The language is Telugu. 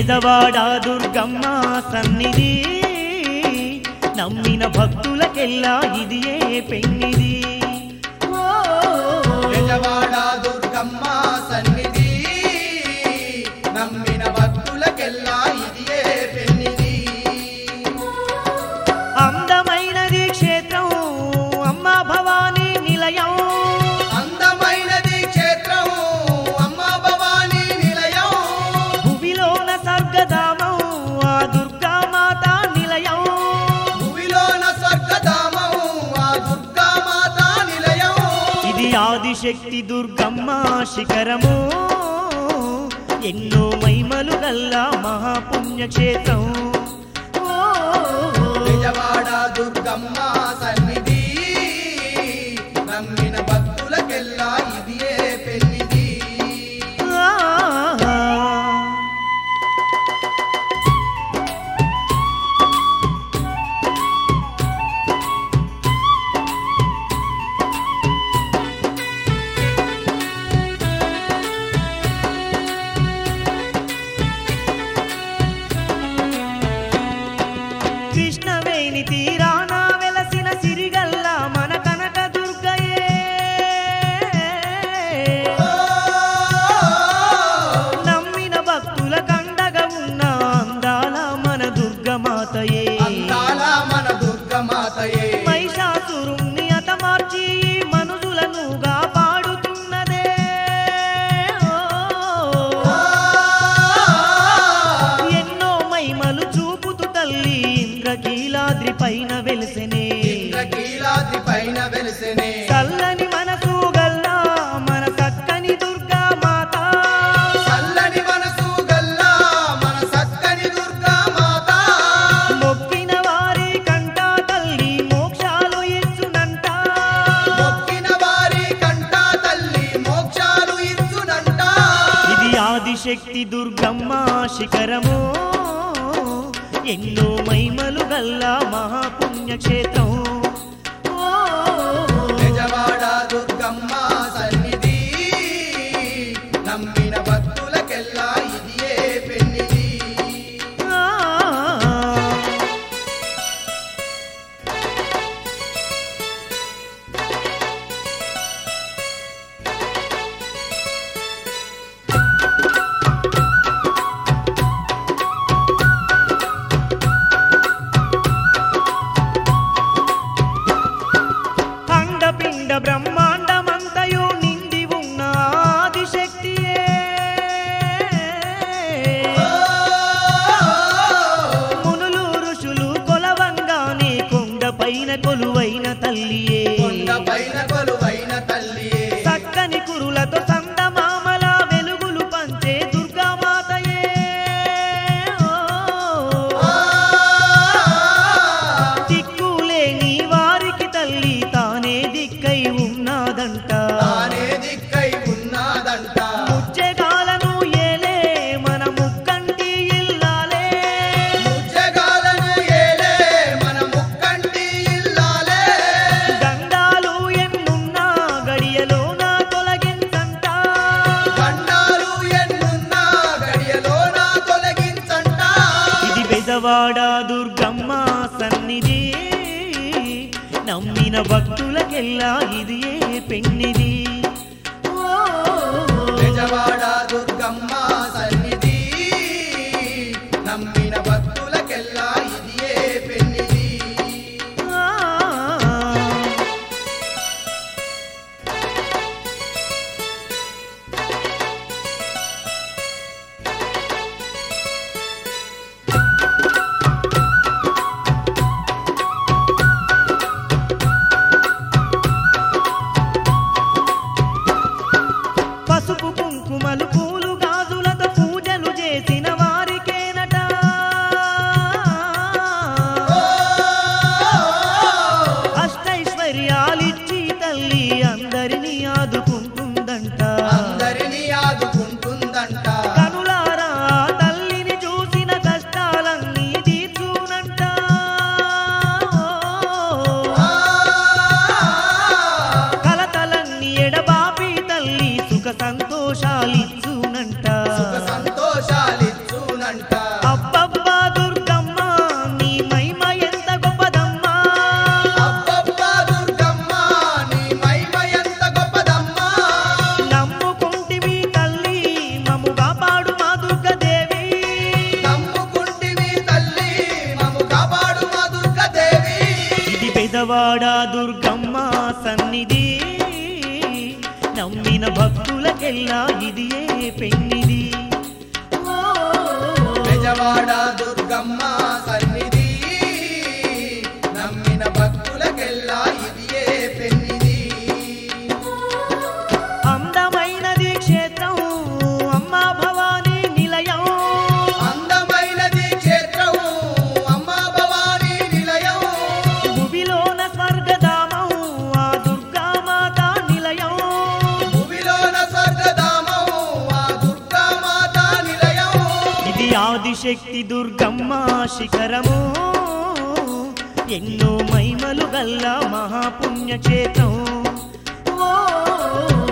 బెజవాడ దుర్గమ్మ సన్నిధి నమ్మిన భక్తులకెల్లా ఇది ఏ పెన్నిది ఓ, బెజవాడ దుర్గమ్మ సన్నిధి నమ్మిన భక్తులకెల్లా ఇదియే పెన్నిది అందమైనది క్షేత్రం అమ్మ భవానీ నిలయం అందమైనది క్షేత్రం అమ్మ భవానీ నిలయం భువిలోన స్వర్గధామం ఆ దుర్గామాత నిలయం భూమిలోన స్వర్గధామం ఆ దుర్గామాత నిలయం ఇది ఆదిశక్తి దుర్గమ్మ శిఖరము ఎన్నో మైమలు గల్లా మహాపుణ్యక్షేత్రం ఓ, బెజవాడ దుర్గమ్మ సన్నిధి నమ్మిన భక్తులకెల్లా ఇదియే పెన్నిది ఆ. కృష్ణవేణి తీరాన వెలసిన సిరిగల్ల మన కనక దుర్గయే నమ్మిన భక్తుల కండగా ఉన్న అందాల మన దుర్గమాతయే అందాల మన దుర్గమాతయే మహిషాసురుణ్ణి అతమార్చి మనుజులను కాపాడుతున్నదే ఓ. ఎన్నో మైమలు చూపుతూ తల్లి ఇంద్రకీలాద్రి పైన వెలిసెనే ఇంద్రకీలాద్రి పైన వెలిసెనే చల్లని మనసు గల్లా మన చక్కని దుర్గా మాత చల్లని మనసు గల్లా మన సక్కని దుర్గామాత మొక్కిన వారి కంట తల్లి మోక్షాలు ఇచ్చునంట మొక్కిన వారి కంట తల్లి మోక్షాలు ఇచ్చునంట ఇది ఆదిశక్తి దుర్గమ్మ శిఖరము ఎన్నో మైమలు గల్లా మహాపుణ్యక్షేత్రం ఓ. బెజవాడ దుర్గమ్మ సన్నిధి నమ్మిన భక్తులకెల్లా ఇదియే పెన్నిది ఆ. అండపిండ బ్రహ్మాండమంతయు నిండి ఉన్న ఆదిశక్తియే మునులు ఋషులు కొలవంగానే కొండ పైన కొలువైన తల్లియే కొండ పైన కొలువైన తల్లియే చక్కని కురులతో సందమామల వెలుగులు పంచే దుర్గామాతయే ఓ. దిక్కులేని వారికి తల్లి తానే దిక్కై ఉన్నాదంట తానే దిక్కై ఉన్నదంట ముచ్చెగాలను ఏలే మన ముక్కంటి ఇల్లాలే జగాలను ఏలే మన ముక్కంటి ఇల్లాలే దండాలు ఎన్నున్నా గడియలోన తొలగించంట గండాలు ఎన్నున్నా గడియలోన తొలగించంట ఇది బెజవాడ దుర్గమ్మ సన్నిధి నమ్మిన భక్తులకెల్లా ఇది ఏ పెన్నిది ఓ. బెజవాడ దుర్గమ్మ సన్నిధి నమ్మిన భక్తులకెల్లా ఇదియే పెన్నిది ఆ. పసుపు కుంకుమలు పూలు బెజవాడ దుర్గమ్మ సన్నిధి నమ్మిన భక్తులకెల్లా ఇది ఏ పెన్నిది ఓ, బెజవాడ దుర్గమ్మ సన్నిధి నమ్మిన భక్తులకెల్లా ఇది ఏ పెన్నిది అందమైనది క్షేత్రం అమ్మా భవానీ నిలయం అందమైనది క్షేత్రం అమ్మా భవానీ నిలయం భువిలోన స్వర్గధామం ఆ దుర్గామాత నిలయం భూమిలోన స్వర్గధామం ఆ దుర్గామాత నిలయం ఇది ఆదిశక్తి దుర్గమ్మ శిఖరము ఎన్నో మైమలు గల్ల మహాపుణ్యక్షేత్రం ఓ